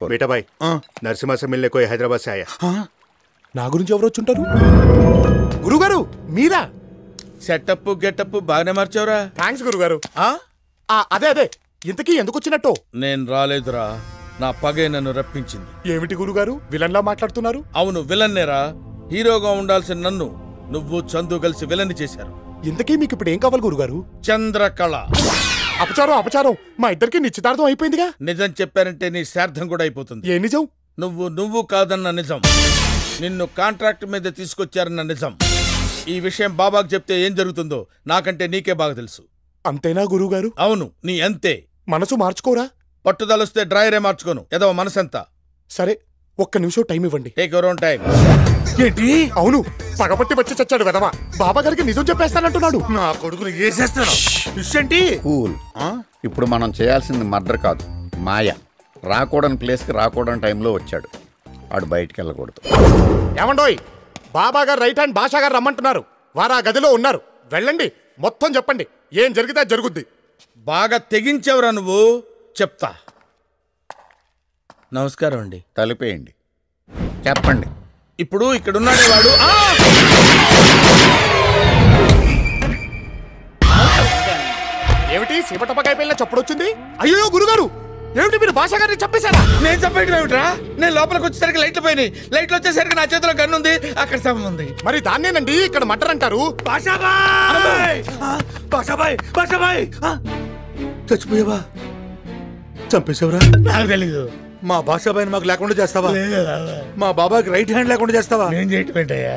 बेटा भाई नरसिम्हा से मिलने कोई हैदराबाद से आया నా గురించి ఎవరు వచ్చుంటారు గురుగారు మీరా సెటప్ గెటప్ బాగానే మార్చావురా థ్యాంక్స్ గురుగారు ఆ? ఆ, అదే అదే ఇంతకీ ఎందుకు వచ్చినట్టు నేను రాలేదురా నా పగే నన్ను రప్పించింది ఏమిటి గురుగారు విలన్లా మాట్లాడుతున్నారు అవును విలన్నేరా హీరోగా ఉండాల్సిన నన్ను నువ్వు చందు కలిసి విలన్ చేశారు ఇంతకీ మీకు ఇప్పుడు ఏం కావాలి గురుగారు చంద్రకళ అపచారం అపచారం మా ఇద్దరికి నిశ్చితార్థం అయిపోయిందిగా నిజం చెప్పారంటే నీ శ్రార్థం కూడా అయిపోతుంది ఏ నిజం నువ్వు నువ్వు కాదన్న నిజం నిన్ను కాంట్రాక్ట్ మీద తీసుకొచ్చారన్న నిజం ఈ విషయం బాబాకు చెప్తే ఏం జరుగుతుందో నాకంటే నీకే బాగా తెలుసు అంతేనా గురుగారు అవును నీ అంతే మనసు మార్చుకోరా పట్టుదలొస్తే డ్రాయరే మార్చుకోను ఏదో మనసంతా సరే ఒక్క నిమిషం టైం ఇవ్వండి టేక్ యువర్ ఓన్ టైం ఏంటి అవును పగబట్టి వచ్చి చచ్చాడు వెదవా బాబా గారికి నిజం చెప్పేస్తానంటున్నాడు నా కొడుకుని వేసేస్తాను ఏంటి కూల్ ఇప్పుడు మనం చేయాల్సింది మర్డర్ కాదు మాయ రాకూడని ప్లేస్కి రాకూడని టైంలో వచ్చాడు వాడు బయటికి వెళ్ళకూడదు ఏమండోయ్ బాబా గారు రైట్ హ్యాండ్ భాషా గారు రమ్మంటున్నారు వారు ఆ గదిలో ఉన్నారు వెళ్ళండి మొత్తం చెప్పండి ఏం జరిగితే అది జరుగుద్ది బాగా తెగించావురా నువ్వు చెప్తా నమస్కారం అండి తలిపేయండి చెప్పండి ఇప్పుడు ఇక్కడున్నాడే వాడు ఆ! ఏమిటి సీపటపకాయ పిల్ల చప్పుడు వచ్చింది అయ్యో గురుగారు ఏమిటి మీరు భాషా గారిని చంపేశారా నేను చెప్పేయడం ఏమిట్రా నేను లోపలికి వచ్చేసరికి లైట్లు పోయినాయి లైట్లు వచ్చేసరికి నా చేతిలో గన్ను ఉంది అక్కడ శవం ఉంది మరి దాన్నేనండి ఇక్కడ మటర్ అంటారు బాషాబాయ్ బాషాబాయ్ బాషాబాయ్ చచ్చిపోయావా చంపేశావురా నాకు తెలీదు మా బాషాబాయ్ మాకు లేకుండా చేస్తావా మా బాబాకి రైట్ హ్యాండ్ లేకుండా చేస్తావా నేను చేయటం ఏంటయ్యా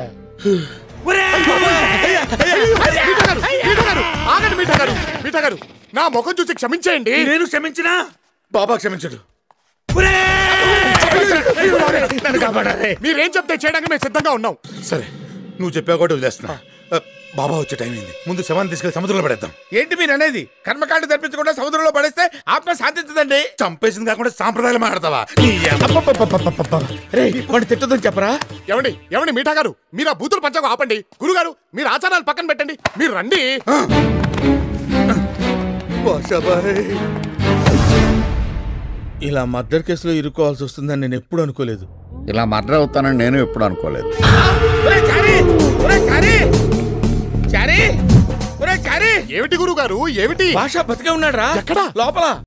మీఠా గారు, మీఠా గారు, ఆగండి మీఠా గారు మీఠా గారు నా ముఖం చూసి క్షమించేయండి నేను క్షమించినా బాబా క్షమించడు నన్ను కాపాడాలి మీరేం చెప్తే చేయడానికి మేము సిద్ధంగా ఉన్నాం సరే నువ్వు చెప్పావు కూడా వదిలేస్తున్నా ఆ, బాబా వచ్చే టైం అయింది ముందు శవాన్ని తీసుకెళ్లి సముద్రంలో పడేద్దాం ఏంటి మీరు అనేది కర్మకాండ తెప్పించకుండా సముద్రంలో పడేస్తే ఆత్మ శాంతించదండి చంపేసింది కాకుండా సాంప్రదాయాలు మాట్లాడతావా రే వాడిని తిట్టదని చెప్పరా ఏమండి ఏమండి మీఠా గారు మీరు ఆ బూతులు పంచకు ఆపండి గురుగారు మీరు ఆచారాలు పక్కన పెట్టండి మీరు రండి బాషాబాయ్ ఇలా మర్డర్ కేసులో ఇరుక్కోవాల్సి వస్తుందని నేను ఎప్పుడు అనుకోలేదు ఇలా మర్డర్ అవుతానని నేను ఎప్పుడు అనుకోలేదు ఒరేయ్ చారీ! ఒరేయ్ చారీ! చారీ! ఒరేయ్ చారీ! ఏమిటి గురుగారు ఏమిటి భాష బతికే ఉన్నాడు రా ఎక్కడ? లోపల